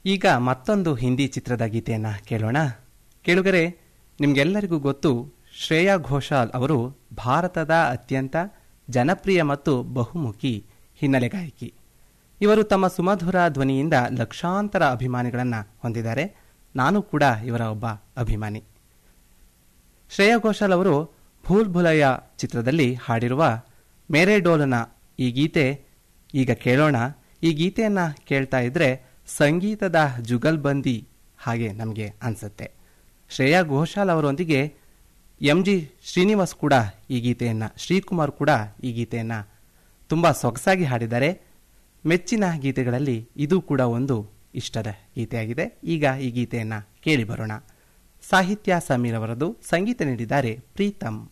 ಈಗ ಮತ್ತೊಂದು ಹಿಂದಿ ಚಿತ್ರದ ಗೀತೆಯನ್ನು ಕೇಳೋಣ ಕೇಳುಗರೆ ನಿಮಗೆಲ್ಲರಿಗೂ ಗೊತ್ತು ಶ್ರೇಯಾ ಘೋಷಾಲ್ ಅವರು ಭಾರತದ ಅತ್ಯಂತ ಜನಪ್ರಿಯ ಮತ್ತು ಬಹುಮುಖಿ ಹಿನ್ನೆಲೆ ಗಾಯಕಿ ಇವರು ತಮ್ಮ ಸುಮಧುರ ಧ್ವನಿಯಿಂದ ಲಕ್ಷಾಂತರ ಅಭಿಮಾನಿಗಳನ್ನು ಹೊಂದಿದ್ದಾರೆ ನಾನು ಕೂಡ ಇವರ ಒಬ್ಬ ಅಭಿಮಾನಿ ಶ್ರೇಯಾ ಘೋಷಾಲ್ ಅವರು ಭೂಲ್ ಭುಲಯ್ಯ ಚಿತ್ರದಲ್ಲಿ ಹಾಡಿರುವ ಮೇರೆ ಡೋಲನ ಈ ಗೀತೆ ಈಗ ಕೇಳೋಣ ಈ ಗೀತೆಯನ್ನ ಕೇಳ್ತಾ ಇದ್ರೆ ಸಂಗೀತದ ಜುಗಲ್ಬಂದಿ ಹಾಗೆ ನಮಗೆ ಅನ್ಸುತ್ತೆ ಶ್ರೇಯಾ ಘೋಷಾಲ್ ಅವರೊಂದಿಗೆ ಎಂ ಜಿ ಶ್ರೀನಿವಾಸ್ ಕೂಡ ಈ ಗೀತೆಯನ್ನ ಶ್ರೀಕುಮಾರ್ ಕೂಡ ಈ ಗೀತೆಯನ್ನ ತುಂಬಾ ಸೊಗಸಾಗಿ ಹಾಡಿದ್ದಾರೆ ಮೆಚ್ಚಿನ ಗೀತೆಗಳಲ್ಲಿ ಇದು ಕೂಡ ಒಂದು ಇಷ್ಟದ ಗೀತೆಯಾಗಿದೆ ಈಗ ಈ ಗೀತೆಯನ್ನ ಕೇಳಿ ಬರೋಣ ಸಾಹಿತ್ಯ ಸಮೀರ್ ಅವರದು ಸಂಗೀತ ನೀಡಿದ್ದಾರೆ ಪ್ರೀತಮ್